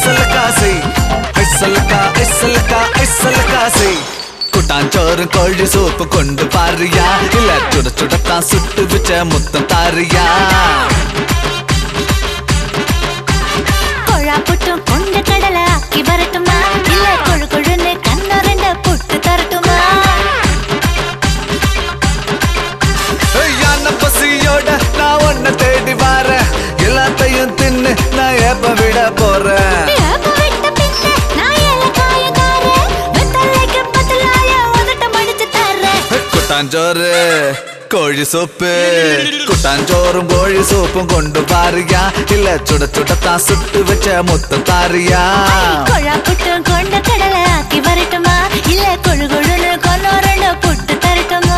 ஐசலக்காசை ஐசலக்கா ஐசலக்கா ஐசலக்காசை குட்டாஞ்சோறும் கோழி சூப்பு கொண்டு பாரியா இல்ல சுட சுடத்தான் சுட்டு வச்ச முத்தம் தாரியா கொழா புட்டும் கொண்ட கடலை ஆக்கி வரட்டுமா இல்ல கொழு கொழுன்னு கண்ணு ரெண்ட புட்டு தரட்டுமா யான பசியோட நான் உன்னை தேடி வாரேன் எல்லாத்தையும் தின்னு நான் ஏப்ப விட போறேன் ஏப்ப விட்ட பின்ன நான் ஏலக்காயக்காரன். வெத்தலைக்கு பத்தலாய உதட்ட மடிச்சு தர்றேன். കുട്ടാഞ്ചോറ് കോഴി സൂപ്പ് കുട്ടാഞ്ചോറും കോഴി സൂപ്പും കൊണ്ടു പാറിയ ഇല്ല ചുട ചുടത്താ സുട്ട് വെച്ച മുത്തം താറിയ கொழா புட்டும் கொண்ட கடலை ஆக்கி வரட்டுமா இல்ல கொழு கொழுன்னு கொன்னு ரெண்ட புட்டு தரட்டுமா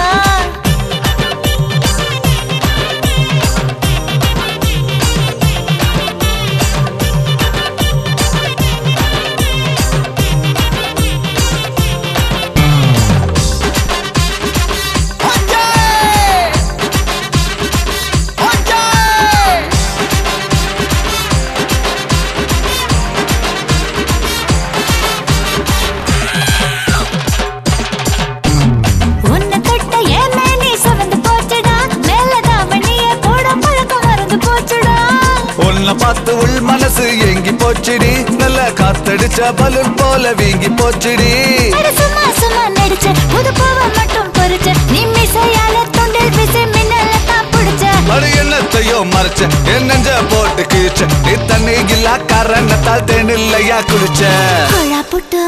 உன்னை தொட்ட என் மேனி சுமந்து போச்சுடா மேல தாவணிய போட பழக்கம் மறந்து போச்சுடா உன்னை பார்த்து உள் மனசு ஏங்கி போச்சுடி நல்ல காத்தடிச்ச பலூன் போல வீங்கி போச்சுடி அட சும்மா சும்மா நடிச்ச புது பூவை மட்டும் பொறிச்ச நீ மிசையால தொண்டில் பிசை மின்னல தான் புடிச்ச அது என்னத்தையோ மறைச்ச என் நெஞ்ச போட்டு கிழிச்ச நீ தண்ணி இல்லா காரணத்தால் தேனில்லையா குளிச்ச கொழா புட்டு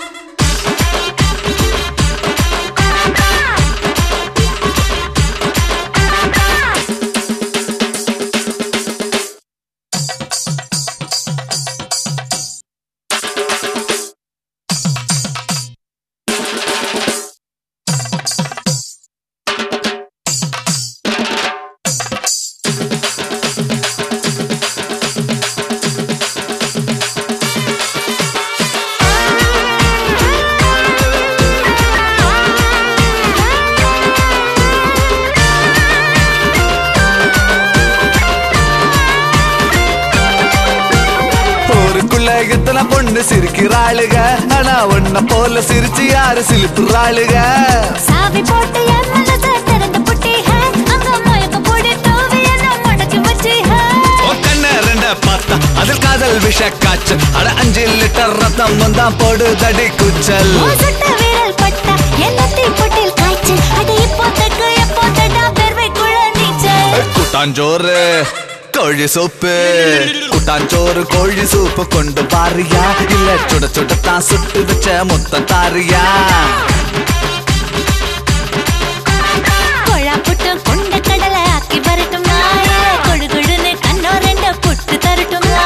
ஊருக்குள்ள எத்தனை பொண்ணு சிரிக்கிறாளுக ஆனா உன்ன போல சிரிச்சு யாரு சிலுத்துறாளுக சாவி போட்டு என் மனச திறந்து புட்டி ஹே அங்க மயக்க போடி தோவி என்ன மடக்கி வச்சி ஹே உன் கண்ண ரெண்ட பார்த்தா அதில் காதல் விஷ காய்ச்சல் அட அஞ்சு லிட்டர் ரத்தம் வந்தா போடு தடி குச்சல் சுட்ட விரல் பட்டா என்ன தீப்பொட்டில் காய்ச்சல் அது இப்போ தக்கு எப்போ தட்டா பெருமைக்குள்ள நீச்சல் கூட்டாஞ்சோறு கோழி சூப்பு கூட்டாஞ்சோறு கோழி சூப்பு கொண்டு பாரியா இல்ல சுட சுடத்தான் சுட்டு வச்ச முத்தம் தாரியா கொழா புட்டு கொண்ட கடலை ஆக்கி வரட்டுமா இல்ல கொழு கொழுன்னு கண்ணோ ரெண்டு புட்டு தரட்டுமா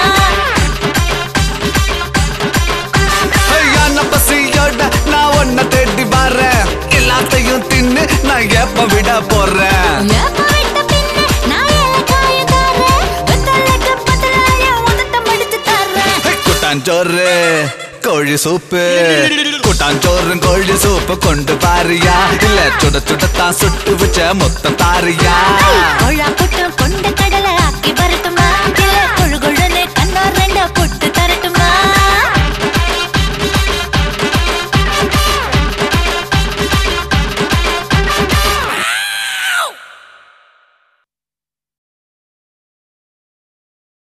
யான பசியோட நான் உன்னை தேடி வரேன் எல்லாத்தையும் தின்னு நான் எப்ப விட போறேன் ஏப்ப விட்ட பின்ன நான் ஏலக்காயக்காரன். வெத்தலைக்கு பத்தலாய உதட்ட மடிச்சு தர்றேன். கூட்டாஞ்சோறு கோழி சூப்பு கூட்டாஞ்சோறும் கோழி சூப்பு கொண்டு பாரியா இல்ல சுட சுடத்தான் சுட்டு வச்ச முத்தம் தாரியா கொழா புட்டு கொண்ட கடலை ஆக்கி வரட்டுமா